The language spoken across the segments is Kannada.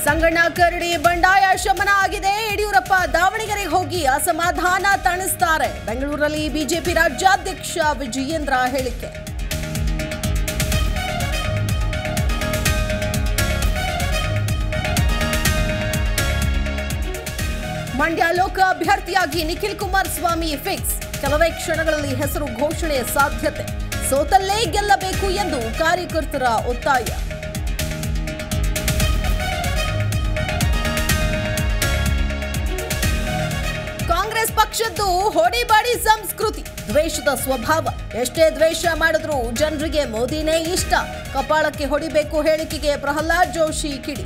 ಸಂಗಣ್ಣ ಕರಡಿ ಬಂಡಾಯ ಶಮನ ಆಗಿದೆ ಯಡಿಯೂರಪ್ಪ ದಾವಣಗೆರೆಗೆ ಹೋಗಿ ಅಸಮಾಧಾನ ತಣಿಸ್ತಾರೆ ಬೆಂಗಳೂರಲ್ಲಿ ಬಿಜೆಪಿ ರಾಜ್ಯಾಧ್ಯಕ್ಷ ವಿಜಯೇಂದ್ರ ಹೇಳಿಕೆ ಮಂಡ್ಯ ಲೋಕ ಅಭ್ಯರ್ಥಿಯಾಗಿ ನಿಖಿಲ್ ಕುಮಾರಸ್ವಾಮಿ ಫಿಕ್ಸ್ ಕೆಲವೇ ಕ್ಷಣಗಳಲ್ಲಿ ಹೆಸರು ಘೋಷಣೆ ಸಾಧ್ಯತೆ ಸೋತಲ್ಲೇ ಗೆಲ್ಲಬೇಕು ಎಂದು ಕಾರ್ಯಕರ್ತರ ಒತ್ತಾಯ ಕಾಂಗ್ರೆಸ್ ಪಕ್ಷದ್ದು ಹೊಡಿಬಾಡಿ ಸಂಸ್ಕೃತಿ ದ್ವೇಷದ ಸ್ವಭಾವ ಎಷ್ಟೇ ದ್ವೇಷ ಮಾಡಿದ್ರೂ ಜನರಿಗೆ ಮೋದಿನೇ ಇಷ್ಟ ಕಪಾಳಕ್ಕೆ ಹೊಡಿಬೇಕು ಹೇಳಿಕೆಗೆ ಪ್ರಹ್ಲಾದ್ ಜೋಶಿ ಕಿಡಿ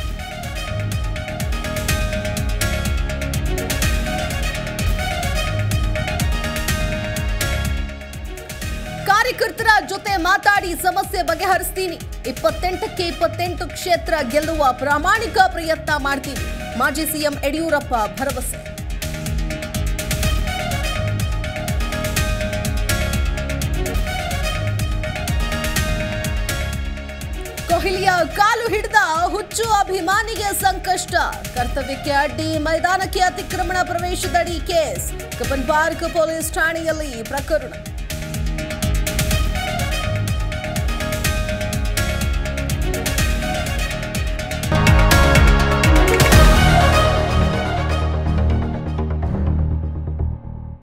ಕಾರ್ಯಕರ್ತರ ಜೊತೆ ಮಾತಾಡಿ ಸಮಸ್ಯೆ ಬಗೆಹರಿಸ್ತೀನಿ ಇಪ್ಪತ್ತೆಂಟಕ್ಕೆ ಇಪ್ಪತ್ತೆಂಟು ಕ್ಷೇತ್ರ ಗೆಲ್ಲುವ ಪ್ರಾಮಾಣಿಕ ಪ್ರಯತ್ನ ಮಾಡ್ತೀನಿ ಮಾಜಿ ಸಿಎಂ ಯಡಿಯೂರಪ್ಪ ಭರವಸೆ ಕೊಹ್ಲಿಯ ಕಾಲು ಹಿಡಿದ ಹುಚ್ಚು ಅಭಿಮಾನಿಗೆ ಸಂಕಷ್ಟ ಕರ್ತವ್ಯಕ್ಕೆ ಅಡ್ಡಿ ಮೈದಾನಕ್ಕೆ ಅತಿಕ್ರಮಣ ಪ್ರವೇಶದಡಿ ಕೇಸ್ ಕಬ್ಬನ್ ಪಾರ್ಕ್ ಪೊಲೀಸ್ ಠಾಣೆಯಲ್ಲಿ ಪ್ರಕರಣ